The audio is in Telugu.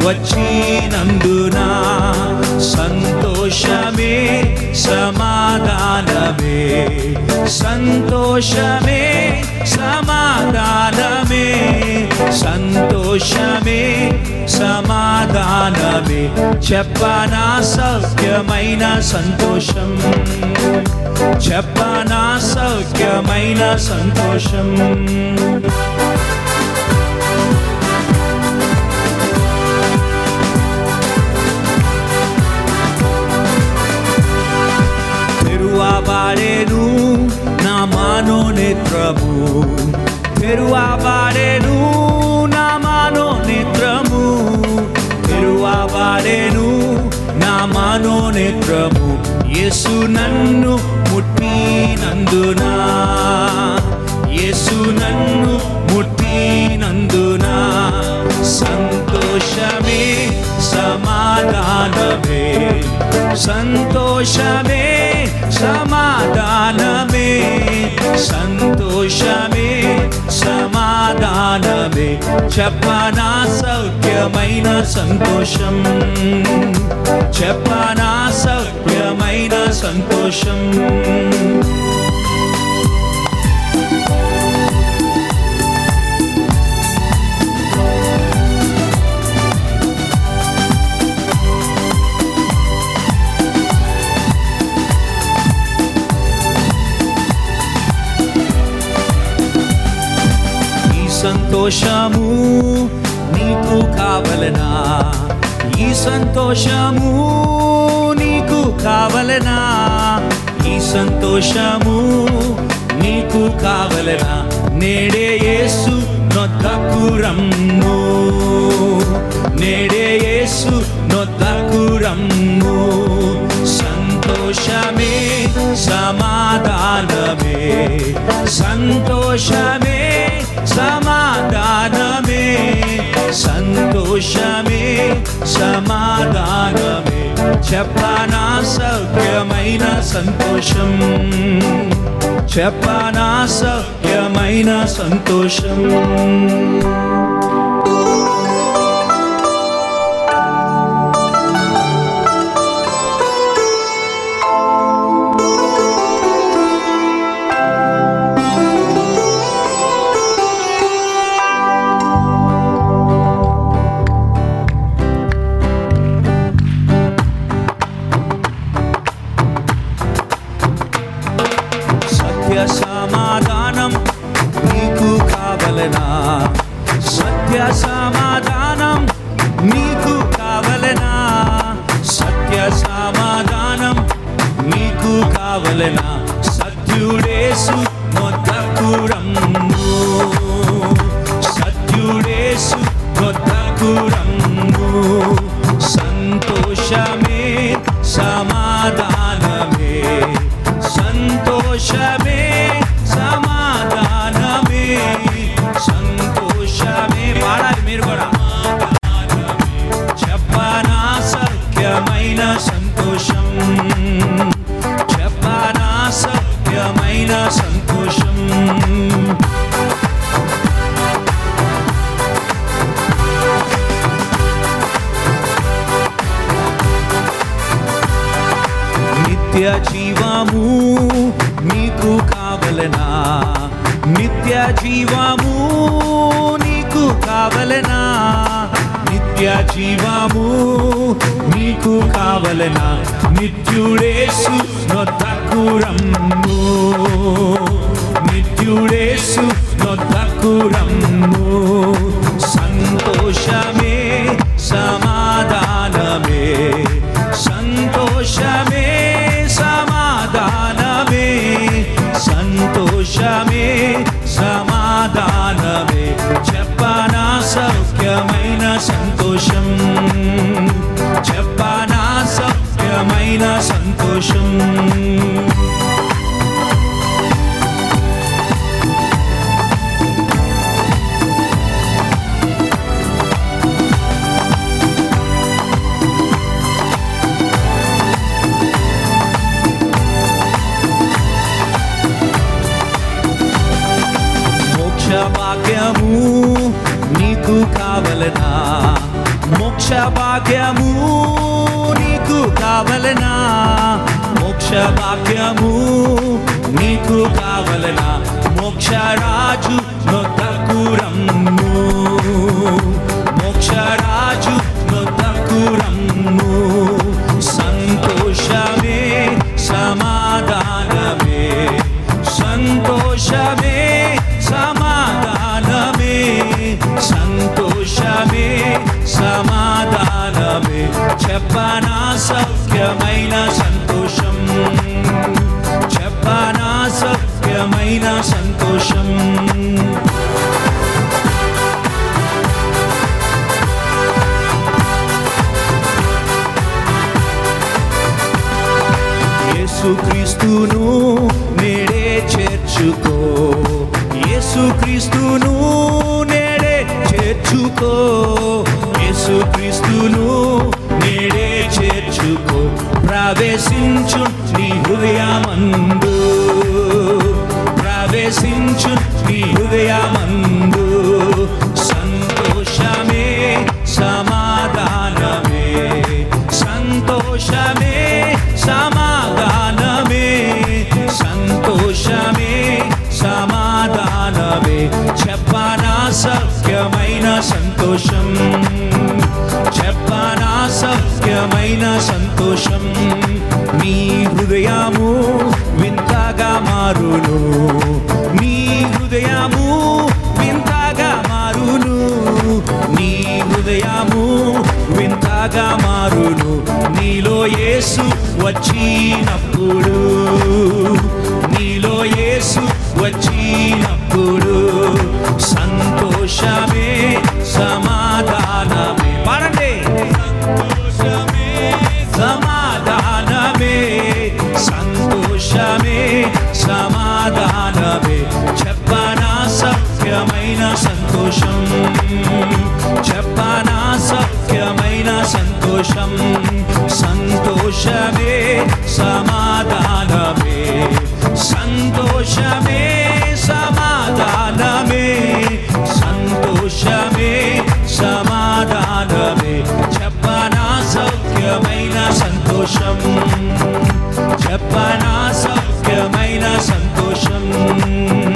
వచ్చినందున సంతోషమే సమాధానమే సంతోషమే సమాధానమే సంతోషమే సమాధానమే చెప్పనా సౌఖ్యమైన సంతోషం చెప్పనా సౌఖ్యమైన సంతోషం తెరువబడేను నా మనోనేత్రము తెరువబడేను నా మనోనేత్రము తెరువబడేను నా మనోనేత్రము యేసు నన్ను ముట్టినందున యేసు నన్ను ముట్టినందున సంతోషమే సమాధానమే సంతోషమే సమాధానమే సంతోషమే సమాధానమే చెప్పనా సౌఖ్యమైన సంతోషం చెప్పనా సౌఖ్యమైన సంతోషం ఈ సంతోషము నీకు కావలనా ఈ సంతోషము నీకు కావలనా ఈ సంతోషము నీకు కావలనా నేడే యేసు నొద్దకు రమ్ము నేడే యేసు నొద్దకు రమ్ము సంతోషమే సమాధానమే సంతోషమే సమాధానమే సంతోషమే సమాధానమే చెప్పనా సౌఖ్యమైన సంతోషం చెప్పనా సౌఖ్యమైన సంతోషం సత్య సమాధానం నీకు కావలనా సత్య సమాధానం నీకు కావలనా సత్య సమాధానం నీకు కావలనా సత్యుడేసు మొద్దకు రమ్ము సత్యుడేసు మొద్దకు రమ్ము సంతోషమే సమాధానమే సంతోషమే సమాధానమే సంతోషమే పాడాలి మీరు కూడా చెప్పనా సత్యమైన సంతోషం చెప్పనా సత్యమైన సంతోషం నిత్య జీవము నీకు కావలనా నిత్య జీవము నీకు కావలనా నిత్య జీవము నీకు కావలనా నిత్యుడేసు నొద్దకు రమ్ము నిత్యుడేసు నొద్దకు రమ్ము సంతోషమే సమాధానమే సంతోషమే సమాధానమే సంతోషమే సమాధానమే చెప్పనా సౌఖ్యమైన సంతోషం చెప్పనా సౌఖ్యమైన సంతోషం మోక్ష భాగ్యము నీకు కావలనా మోక్ష చెప్పనా సౌఖ్యమైన సంతోషం చెప్పనా సౌఖ్యమైన సంతోషం యేసుక్రీస్తును నేడే చేర్చుకో యేసుక్రీస్తును నేడే చేర్చుకో యేసుక్రీస్తును నేడే చేర్చుకో ప్రవేశించు నీ హృదయమందు ప్రవేశించు నీ హృదయమందు సంతోషమే సమాధానమే సంతోషమే సమాధానమే సంతోషమే సమాధానమే చెప్పనా సౌఖ్యమైన సంతోషం చెప్పనా సౌఖ్యమైన సంతోషం నీ హృదయము వింతగా మారును నీ హృదయము వింతగా మారును నీ హృదయము వింతగా మారును నీలో యేసు వచ్చినప్పుడు నీలో యేసు వచ్చినప్పుడు సంతోషమే సమాధానమే పాడండి సంతోషమే సమాధానమే సంతోషమే సమాధానమే చెప్పనా సత్యమైన సంతోషం చెప్పనా సత్యమైన సంతోషం సంతోషమే సమాధానమే సంతోషమే సమాధానమే సంతోషమే సమాధానమే చెప్పనా సౌఖ్యమైన సంతోషం చెప్పనా సౌఖ్యమైన సంతోషం